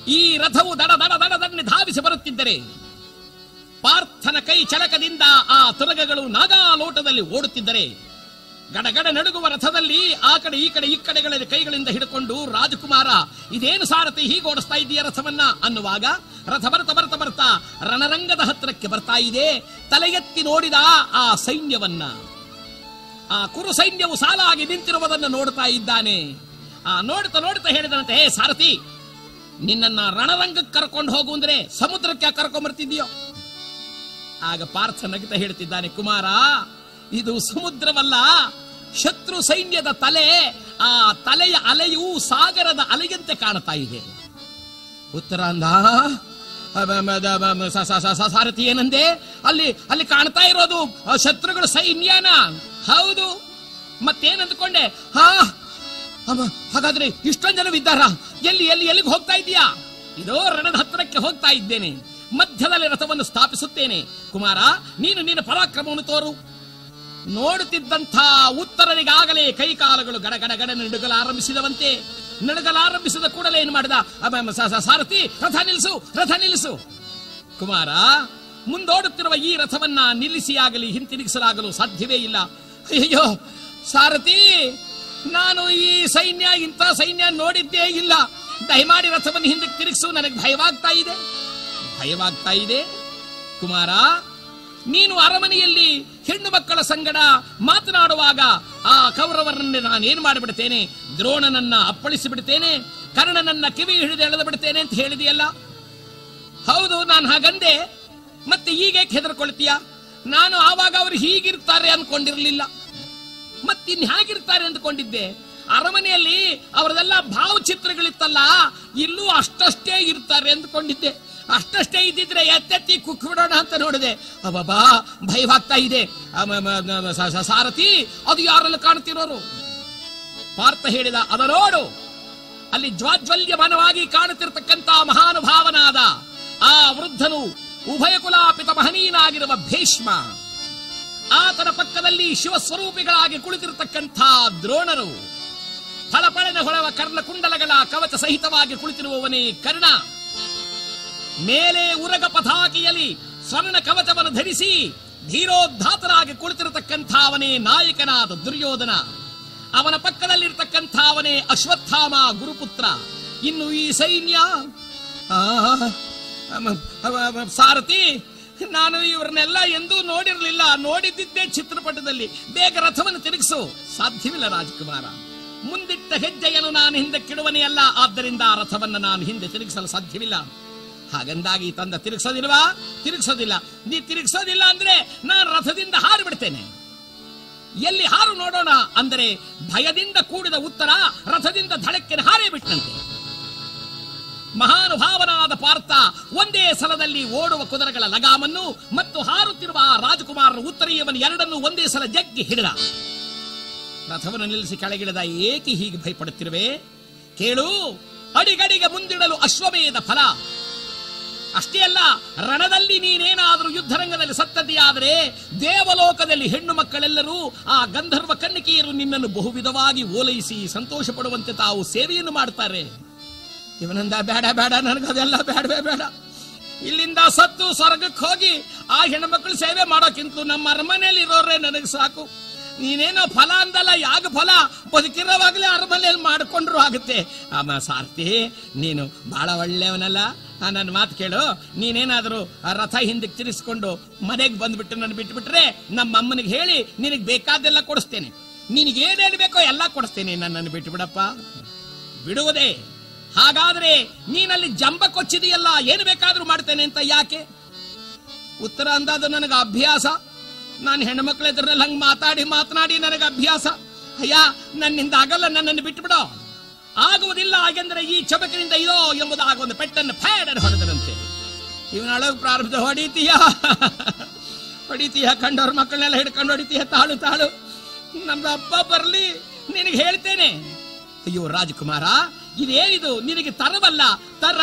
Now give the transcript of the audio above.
ಈ ರಥವು ದಡ ದಡ ದಡ ದಡನೆ ಧಾವಿಸಿ ಬರುತ್ತಿದ್ದರೆ ಪಾರ್ಥನ ಕೈ ಚಳಕದಿಂದ ಆ ತುರಗಗಳು ನಾಗಾಲೋಟದಲ್ಲಿ ಓಡುತ್ತಿದ್ದರೆ ಗಡಗಡ ನಡುಗುವ ರಥದಲ್ಲಿ ಆ ಕಡೆ ಈ ಕಡೆ ಈ ಕಡೆಗಳಲ್ಲಿ ಕೈಗಳಿಂದ ಹಿಡ್ಕೊಂಡು ರಾಜಕುಮಾರ ಇದೇನು ಸಾರಥಿ ಹೀಗೆ ಓಡಿಸ್ತಾ ಇದೆಯ ರಥವನ್ನ ಅನ್ನುವಾಗ ರಥ ಬರ್ತಾ ಬರ್ತಾ ಬರ್ತಾ ರಣರಂಗದ ಹತ್ತಿರಕ್ಕೆ ಬರ್ತಾ ಇದೆ ತಲೆ ಎತ್ತಿ ನೋಡಿದ ಆ ಸೈನ್ಯವನ್ನ ಆ ಕುರು ಸೈನ್ಯವು ಸಾಲಾಗಿ ನಿಂತಿರುವುದನ್ನು ನೋಡ್ತಾ ಇದ್ದಾನೆ ಆ ನೋಡ್ತಾ ನೋಡ್ತಾ ಹೇಳಿದಂತೆ ಹೇ ಸಾರಥಿ ನಿನ್ನನ್ನ ರಣರಂಗಕ್ಕೆ ಕರ್ಕೊಂಡು ಹೋಗು ಅಂದ್ರೆ ಸಮುದ್ರಕ್ಕೆ ಕರ್ಕೊಂಡ್ ಬರ್ತಿದ್ಯೋ ಆಗ ಪಾರ್ಥ ನಗಿತ ಹೇಳ್ತಿದ್ದಾನೆ ಕುಮಾರ ಇದು ಸಮುದ್ರವಲ್ಲ ಶತ್ರು ಸೈನ್ಯದ ತಲೆ ಆ ತಲೆಯ ಅಲೆಯು ಸಾಗರದ ಅಲೆಯಂತೆ ಕಾಣ್ತಾ ಇದೆ ಉತ್ತರ ಅಂದ ಅಬ- ಮ- ದ- ಬ- ಮ- ಸ- ಸ- ಸ- ಸ- ಸಾರಥಿ ಏನಂದೆ ಅಲ್ಲಿ ಅಲ್ಲಿ ಕಾಣ್ತಾ ಇರೋದು ಆ ಶತ್ರುಗಳ ಸೈನ್ಯನ ಹೌದು ಮತ್ತೇನಂದ್ಕೊಂಡೆ ಹಾ ಅಮ್ಮ, ಹಾಗಾದ್ರೆ ಇಷ್ಟೊಂದು ಜನವಿದ್ದಾರ ಎಲ್ಲಿ ಎಲ್ಲಿ ಎಲ್ಲಿಗೆ ಹೋಗ್ತಾ ಇದೀಯಾ ಇದೋ ರಣದ ಹತ್ತಿರಕ್ಕೆ ಹೋಗ್ತಾ ಇದ್ದೇನೆ ಮಧ್ಯದಲ್ಲಿ ರಥವನ್ನು ಸ್ಥಾಪಿಸುತ್ತೇನೆ ಕುಮಾರ ನೀನು ನಿನ್ನ ಪರಾಕ್ರಮವನ್ನು ತೋರು ನೋಡುತ್ತಿದ್ದಂಥ ಉತ್ತರನಿಗಾಗಲೇ ಕೈಕಾಲುಗಳು ಗಡಗಡ ಗಡ ನಡುಗಲಾರಂಭಿಸಿದವಂತೆ ನಡುಗಲಾರಂಭಿಸಿದ ಕೂಡಲೇ ಏನು ಮಾಡಿದ ಅಬ್ಬ, ಅಮ್ಮ, ಸ- ಸ- ಸಾರಥಿ ರಥ ನಿಲ್ಲಿಸು ರಥ ನಿಲ್ಲಿಸು ಕುಮಾರ ಮುಂದೋಡುತ್ತಿರುವ ಈ ರಥವನ್ನ ನಿಲ್ಲಿಸಿಯಾಗಲಿ ಹಿಂತಿರುಗಿಸಲಾಗಲು ಸಾಧ್ಯವೇ ಇಲ್ಲ ಅಯ್ಯೋ ಸಾರಥಿ ನಾನು ಈ ಸೈನ್ಯ ಇಂಥ ಸೈನ್ಯ ನೋಡಿದ್ದೇ ಇಲ್ಲ ದಯಮಾಡಿ ರಥವನ್ನು ಹಿಂದಕ್ಕೆ ತಿರುಗಿಸು ನನಗೆ ಭಯವಾಗ್ತಾ ಇದೆ ಭಯವಾಗ್ತಾ ಇದೆ ಕುಮಾರ ನೀನು ಅರಮನೆಯಲ್ಲಿ ಹೆಣ್ಣು ಮಕ್ಕಳ ಸಂಗಡ ಮಾತನಾಡುವಾಗ ಆ ಕೌರವರನ್ನೇ ನಾನು ಏನು ಮಾಡಿಬಿಡ್ತೇನೆ ದ್ರೋಣನನ್ನ ಅಪ್ಪಳಿಸಿ ಬಿಡ್ತೇನೆ ಕರ್ಣನನ್ನ ಕಿವಿ ಹಿಡಿದು ಎಳೆದು ಬಿಡ್ತೇನೆ ಅಂತ ಹೇಳಿದೆಯಲ್ಲ ಹೌದು ನಾನು ಹಾಗಂದೆ ಮತ್ತೆ ಈಗ ಹೆದರ್ಕೊಳ್ತೀಯ ನಾನು ಆವಾಗ ಅವರು ಹೀಗಿರ್ತಾರೆ ಅನ್ಕೊಂಡಿರ್ಲಿಲ್ಲ ಮತ್ತಿನ್ ಹೇಗಿರ್ತಾರೆ ಅಂದ್ಕೊಂಡಿದ್ದೆ ಅರಮನೆಯಲ್ಲಿ ಅವರದೆಲ್ಲ ಭಾವಚಿತ್ರಗಳಿತ್ತಲ್ಲ ಇಲ್ಲೂ ಅಷ್ಟಷ್ಟೇ ಇರ್ತಾರೆ ಅಂದ್ಕೊಂಡಿದ್ದೆ ಅಷ್ಟಷ್ಟೇ ಇದ್ದಿದ್ರೆ ಎತ್ತೆತ್ತಿ ಕುಕ್ ಬಿಡೋಣ ಅಂತ ನೋಡಿದೆ ಅಬ್ಬಾ ಭಯವಾಗ್ತಾ ಇದೆ ಅಮ- ಮ- ಮ- ಸ- ಸ- ಸಾರಥಿ ಅದು ಯಾರೆಲ್ಲ ಕಾಣ್ತಿರೋರು ಪಾರ್ಥ ಹೇಳಿದ ಅದ ನೋಡು ಅಲ್ಲಿ ಜ್ವಾಜ್ವಲ್ಯಮಾನವಾಗಿ ಕಾಣುತ್ತಿರತಕ್ಕಂತ ಮಹಾನುಭಾವನಾದ ಆ ವೃದ್ಧನು ಉಭಯ ಕುಲಾಪಿತ ಮಹನೀಯನಾಗಿರುವ ಭೀಷ್ಮ ಆತನ ಪಕ್ಕದಲ್ಲಿ ಶಿವಸ್ವರೂಪಿಗಳಾಗಿ ಕುಳಿತಿರತಕ್ಕಂಥ ದ್ರೋಣರು ಫಳಫಳನ ಹೊಳವ ಕರ್ಣ ಕುಂಡಲಗಳ ಕವಚ ಸಹಿತವಾಗಿ ಕುಳಿತಿರುವವನೇ ಕರ್ಣ ಮೇಲೆ ಉರಗ ಪತಾಕಿಯಲ್ಲಿ ಸ್ವರ್ಣ ಕವಚವನ್ನು ಧರಿಸಿ ಧೀರೋದ್ಧಾತರಾಗಿ ಕುಳಿತಿರತಕ್ಕಂಥ ಅವನೇ ನಾಯಕನಾದ ದುರ್ಯೋಧನ ಅವನ ಪಕ್ಕದಲ್ಲಿರ್ತಕ್ಕಂಥ ಅವನೇ ಅಶ್ವತ್ಥಾಮ ಗುರುಪುತ್ರ ಇನ್ನು ಈ ಸೈನ್ಯ ಆ, ಅಮ- ಅವ- ಅವ- ಸಾರಥಿ ನಾನು ಇವರನ್ನೆಲ್ಲ ಎಂದೂ ನೋಡಿರಲಿಲ್ಲ ನೋಡಿದ್ದಿದ್ದೇ ಚಿತ್ರಪಟದಲ್ಲಿ ಬೇಗ ರಥವನ್ನು ತಿರುಗಿಸು ಸಾಧ್ಯವಿಲ್ಲ ರಾಜಕುಮಾರ ಮುಂದಿಟ್ಟ ಹೆಜ್ಜೆಯನ್ನು ನಾನು ಹಿಂದಕ್ಕಿಡುವನೇ ಅಲ್ಲ ಆದ್ದರಿಂದ ಆ ರಥವನ್ನು ನಾನು ಹಿಂದೆ ತಿರುಗಿಸಲು ಸಾಧ್ಯವಿಲ್ಲ ಹಾಗಂದಾಗಿ ತಂದ ತಿರುಗಿಸೋದಿಲ್ವಾ ತಿರುಗಿಸೋದಿಲ್ಲ ನೀ ತಿರುಗಿಸೋದಿಲ್ಲ ಅಂದ್ರೆ ನಾನು ರಥದಿಂದ ಹಾರಿ ಬಿಡ್ತೇನೆ ಎಲ್ಲಿ ಹಾರು ನೋಡೋಣ ಅಂದರೆ ಭಯದಿಂದ ಕೂಡಿದ ಉತ್ತರ ರಥದಿಂದ ಧಡಕ್ಕೆ ಹಾರೇ ಬಿಟ್ಟಂತೆ ಮಹಾನುಭಾವನಾದ ಪಾರ್ಥ ಒಂದೇ ಸಲದಲ್ಲಿ ಓಡುವ ಕುದುರೆಗಳ ಲಗಾಮನ್ನು ಮತ್ತು ಹಾರುತ್ತಿರುವ ಆ ರಾಜಕುಮಾರನ ಉತ್ತರೀಯವನ್ನು ಎರಡನ್ನೂ ಒಂದೇ ಸಲ ಜಗ್ಗಿ ಹಿಡಿದ ರಥವನ್ನು ನಿಲ್ಲಿಸಿ ಕೆಳಗಿಳಿದ ಏಕೆ ಹೀಗೆ ಭಯಪಡುತ್ತಿರುವೆ ಕೇಳು ಅಡಿಗಡಿಗೆ ಮುಂದಿಡಲು ಅಶ್ವಮೇಧ ಫಲ ಅಷ್ಟೇ ಅಲ್ಲ ರಣದಲ್ಲಿ ನೀನೇನಾದರೂ ಯುದ್ಧರಂಗದಲ್ಲಿ ಸತ್ತದೆಯಾದರೆ ದೇವಲೋಕದಲ್ಲಿ ಹೆಣ್ಣು ಮಕ್ಕಳೆಲ್ಲರೂ ಆ ಗಂಧರ್ವ ಕನ್ನಿಕೆಯರು ನಿನ್ನನ್ನು ಬಹುವಿಧವಾಗಿ ಓಲೈಸಿ ಸಂತೋಷ ಪಡುವಂತೆ ತಾವು ಸೇವೆಯನ್ನು ಮಾಡ್ತಾರೆ ಇವನಂದ ಬೇಡ ಬೇಡ ನನಗದೆಲ್ಲ ಬೇಡವೇ ಬೇಡ ಇಲ್ಲಿಂದ ಸತ್ತು ಸ್ವರ್ಗಕ್ಕೆ ಹೋಗಿ ಆ ಹೆಣ್ಮಕ್ಳು ಸೇವೆ ಮಾಡೋಕ್ಕಿಂತಲೂ ನಮ್ಮ ಅರಮನೆಯಲ್ಲಿ ಇರೋರೇ ನನಗೆ ಸಾಕು ನೀನೇನೋ ಫಲ ಅಂದಲ್ಲ ಯಾಗ ಫಲ ಬದುಕಿರೋವಾಗಲೇ ಅರಮನೆಯಲ್ಲಿ ಮಾಡಿಕೊಂಡ್ರು ಆಗುತ್ತೆ ಆಮ ಸಾರ್ತಿ ನೀನು ಬಹಳ ಒಳ್ಳೆಯವನಲ್ಲ ಆ, ನನ್ನ ಮಾತು ಕೇಳು ನೀನೇನಾದರೂ ಆ ರಥ ಹಿಂದಕ್ಕೆ ತಿರ್ಸ್ಕೊಂಡು ಮನೆಗೆ ಬಂದ್ಬಿಟ್ಟು ನನ್ನ ಬಿಟ್ಬಿಟ್ರೆ ನಮ್ಮ ಅಮ್ಮನಿಗೆ ಹೇಳಿ ನಿನಗೆ ಬೇಕಾದ್ದೆಲ್ಲ ಕೊಡಿಸ್ತೇನೆ ನಿನಗೆ ಏನೇನು ಬೇಕೋ ಎಲ್ಲ ಕೊಡಿಸ್ತೇನೆ ನನ್ನನ್ನು ಬಿಟ್ಟು ಬಿಡಪ್ಪ ಬಿಡುವುದೇ ಹಾಗಾದ್ರೆ ನೀನಲ್ಲಿ ಜಂಬ ಕೊಚ್ಚಿದೆಯಲ್ಲ ಏನು ಬೇಕಾದ್ರೂ ಮಾಡ್ತೇನೆ ಅಂತ ಯಾಕೆ ಉತ್ತರ ಅಂದಾದ ನನಗೆ ಅಭ್ಯಾಸ ನಾನು ಹೆಣ್ಮಕ್ಳ ಎದುರಲ್ಲಿ ಹಂಗೆ ಮಾತಾಡಿ ಮಾತನಾಡಿ ನನಗೆ ಅಭ್ಯಾಸ ಅಯ್ಯ ನನ್ನಿಂದ ಆಗಲ್ಲ ನನ್ನನ್ನು ಬಿಟ್ಬಿಡೋ ಆಗುವುದಿಲ್ಲ ಹಾಗೆಂದ್ರೆ ಈ ಚಬಕಿನಿಂದ ಇದೋ ಎಂಬುದಾಗಿ ಒಂದು ಪೆಟ್ಟನ್ನು ಫೇಡರ್ ಹೊಡೆದರಂತೆ ಇವನೊಳಗೆ ಪ್ರಾರಂಭ ಹೊಡಿತೀಯ ಹೊಡಿತೀಯ ಕಂಡವ್ರ ಮಕ್ಕಳನ್ನೆಲ್ಲ ಹಿಡ್ಕೊಂಡು ಹೊಡಿತೀಯ ತಾಳು ತಾಳು ನಮ್ಮ ಅಪ್ಪ ಬರ್ಲಿ ನಿನಗೆ ಹೇಳ್ತೇನೆ ಅಯ್ಯೋ ರಾಜಕುಮಾರ ಇದೇನಿದು ನಿನಗೆ ತರವಲ್ಲ ತರ